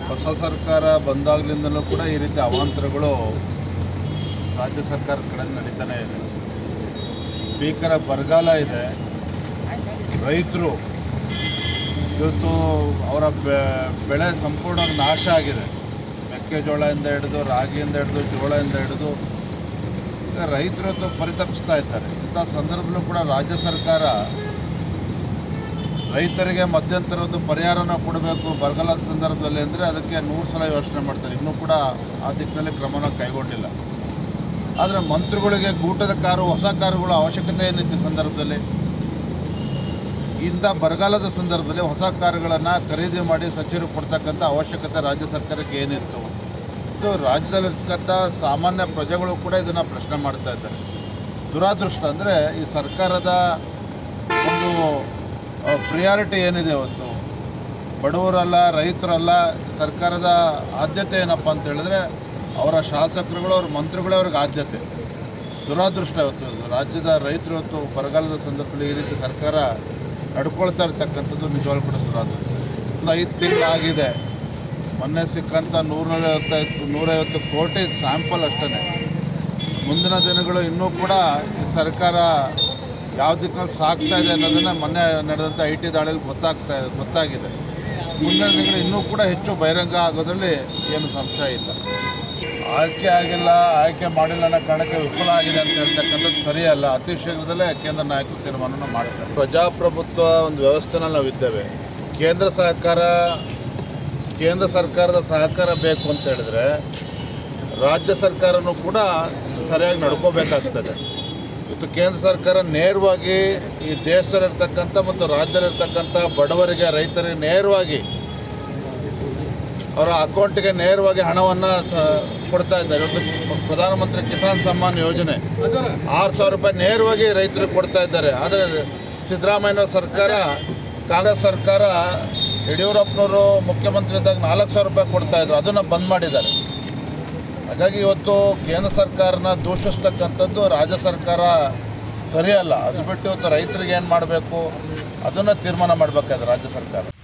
ಹೊಸ ಸರ್ಕಾರ ಬಂದಾಗಲಿಂದಲೂ ಕೂಡ ಈ ರೀತಿ ಅವಾಂತರಗಳು ರಾಜ್ಯ ಸರ್ಕಾರದ ಕಡೆ ನಡೀತಾನೆ ಇದೆ ಭೀಕರ ಬರಗಾಲ ಇದೆ ರೈತರು ಇವತ್ತು ಅವರ ಬೆ- ಬೆಳೆ ಸಂಪೂರ್ಣವಾಗಿ ನಾಶ ಆಗಿದೆ ಮೆಕ್ಕೆಜೋಳದಿಂದ ಹಿಡಿದು ರಾಗಿಯಿಂದ ಹಿಡಿದು ಜೋಳದಿಂದ ಹಿಡಿದು ಈಗ ರೈತರು ಇವತ್ತು ಪರಿತಪಿಸ್ತಾ ಇದ್ದಾರೆ ಇಂಥ ಸಂದರ್ಭದಲ್ಲೂ ಕೂಡ ರಾಜ್ಯ ಸರ್ಕಾರ ರೈತರಿಗೆ ಮಧ್ಯಂತರ ಒಂದು ಪರಿಹಾರನ ಕೊಡಬೇಕು ಬರಗಾಲದ ಸಂದರ್ಭದಲ್ಲಿ ಅಂದರೆ ಅದಕ್ಕೆ ನೂರು ಸಲ ಯೋಚನೆ ಮಾಡ್ತಾರೆ ಇನ್ನೂ ಕೂಡ ಆ ದಿಕ್ಕಿನಲ್ಲಿ ಕ್ರಮನ ಕೈಗೊಂಡಿಲ್ಲ ಆದರೆ ಮಂತ್ರಿಗಳಿಗೆ ಗೂಟದ ಕಾರು ಹೊಸ ಕಾರುಗಳ ಅವಶ್ಯಕತೆ ಏನಿತ್ತು ಈ ಸಂದರ್ಭದಲ್ಲಿ ಇಂಥ ಬರಗಾಲದ ಸಂದರ್ಭದಲ್ಲಿ ಹೊಸ ಕಾರುಗಳನ್ನು ಖರೀದಿ ಮಾಡಿ ಸಚಿವರು ಕೊಡ್ತಕ್ಕಂಥ ಅವಶ್ಯಕತೆ ರಾಜ್ಯ ಸರ್ಕಾರಕ್ಕೆ ಏನಿತ್ತು ಇದು ರಾಜ್ಯದಲ್ಲಿರ್ತಕ್ಕಂಥ ಸಾಮಾನ್ಯ ಪ್ರಜೆಗಳು ಕೂಡ ಇದನ್ನು ಪ್ರಶ್ನೆ ಮಾಡ್ತಾ ಇದ್ದಾರೆ ದುರಾದೃಷ್ಟ ಅಂದರೆ ಈ ಸರ್ಕಾರದ ಒಂದು ಪ್ರಿಯಾರಿಟಿ ಏನಿದೆ ಇವತ್ತು ಬಡವರಲ್ಲ ರೈತರಲ್ಲ ಸರ್ಕಾರದ ಆದ್ಯತೆ ಏನಪ್ಪ ಅಂತ ಹೇಳಿದ್ರೆ ಅವರ ಶಾಸಕರುಗಳು ಅವ್ರ ಮಂತ್ರಿಗಳೇ ಅವ್ರಿಗೆ ಆದ್ಯತೆ ದುರಾದೃಷ್ಟ ಇವತ್ತು ಇದು. ರಾಜ್ಯದ ರೈತರು ಇವತ್ತು ಬರಗಾಲದ ಸಂದರ್ಭದಲ್ಲಿ ಈ ರೀತಿ ಸರ್ಕಾರ ನಡ್ಕೊಳ್ತಾ ಇರ್ತಕ್ಕಂಥದ್ದು ನಿಜವಾಗ್ಲೂ ಕೂಡ ದುರಾದೃಷ್ಟ ಒಂದು ಐದು ತಿಂಗಳಾಗಿದೆ ಮೊನ್ನೆ ಸಿಕ್ಕಂಥ ನೂರೈವತ್ತೈದು ನೂರೈವತ್ತು ಕೋಟಿ ಸ್ಯಾಂಪಲ್ ಅಷ್ಟೇ ಮುಂದಿನ ದಿನಗಳು ಇನ್ನೂ ಕೂಡ ಈ ಸರ್ಕಾರ ಯಾವ ದಿಕ್ಕಲ್ಲಿ ಸಾಗ್ತಾ ಇದೆ ಅನ್ನೋದನ್ನು ಮೊನ್ನೆ ನಡೆದಂಥ ಐ ಟಿ ದಾಳಿಯಲ್ಲಿ ಗೊತ್ತಾಗ್ತಾ ಗೊತ್ತಾಗಿದೆ ಮುಂದಿನ ದಿನಗಳು ಇನ್ನೂ ಕೂಡ ಹೆಚ್ಚು ಬಹಿರಂಗ ಆಗೋದ್ರಲ್ಲಿ ಏನು ಸಂಶಯ ಇಲ್ಲ ಆಯ್ಕೆ ಆಗಿಲ್ಲ ಆಯ್ಕೆ ಮಾಡಿಲ್ಲ ಅನ್ನೋ ಕಾರಣಕ್ಕೆ ವಿಫಲ ಆಗಿದೆ ಅಂತ ಹೇಳ್ತಕ್ಕಂಥದ್ದು ಸರಿಯಲ್ಲ ಅತಿ ಶೀಘ್ರದಲ್ಲೇ ಕೇಂದ್ರ ನಾಯಕರು ತೀರ್ಮಾನವನ್ನು ಮಾಡ್ತಾರೆ ಪ್ರಜಾಪ್ರಭುತ್ವ ಒಂದು ವ್ಯವಸ್ಥೆನಲ್ಲಿ ನಾವಿದ್ದೇವೆ ಕೇಂದ್ರ ಸಹಕಾರ ಕೇಂದ್ರ ಸರ್ಕಾರದ ಸಹಕಾರ ಬೇಕು ಅಂತ ಹೇಳಿದ್ರೆ ರಾಜ್ಯ ಸರ್ಕಾರನೂ ಕೂಡ ಸರಿಯಾಗಿ ನಡ್ಕೋಬೇಕಾಗ್ತದೆ ಇವತ್ತು ಕೇಂದ್ರ ಸರ್ಕಾರ ನೇರವಾಗಿ ಈ ದೇಶದಲ್ಲಿರ್ತಕ್ಕಂಥ ಮತ್ತು ರಾಜ್ಯದಲ್ಲಿರ್ತಕ್ಕಂಥ ಬಡವರಿಗೆ ರೈತರಿಗೆ ನೇರವಾಗಿ ಅವರ ಅಕೌಂಟಿಗೆ ನೇರವಾಗಿ ಹಣವನ್ನು ಸ ಕೊಡ್ತಾ ಇದ್ದಾರೆ ಇವತ್ತು ಪ್ರಧಾನಮಂತ್ರಿ ಕಿಸಾನ್ ಸಮ್ಮಾನ್ ಯೋಜನೆ ಆರು ಸಾವಿರ ರೂಪಾಯಿ ನೇರವಾಗಿ ರೈತರಿಗೆ ಕೊಡ್ತಾ ಇದ್ದಾರೆ ಆದರೆ ಸಿದ್ದರಾಮಯ್ಯ ಸರ್ಕಾರ ಕಾಂಗ್ರೆಸ್ ಸರ್ಕಾರ ಯಡಿಯೂರಪ್ಪನವರು ಮುಖ್ಯಮಂತ್ರಿ ಇದ್ದಾಗ ನಾಲ್ಕು ಸಾವಿರ ರೂಪಾಯಿ ಕೊಡ್ತಾ ಇದ್ರು ಅದನ್ನು ಬಂದ್ ಮಾಡಿದ್ದಾರೆ ಹಾಗಾಗಿ ಇವತ್ತು ಕೇಂದ್ರ ಸರ್ಕಾರನ ದೂಷಿಸ್ತಕ್ಕಂಥದ್ದು ರಾಜ್ಯ ಸರ್ಕಾರ ಸರಿಯಲ್ಲ ಅದು ಬಿಟ್ಟು ಇವತ್ತು ರೈತರಿಗೆ ಏನು ಮಾಡಬೇಕು ಅದನ್ನು ತೀರ್ಮಾನ ಮಾಡಬೇಕಾದ್ರೆ ರಾಜ್ಯ ಸರ್ಕಾರ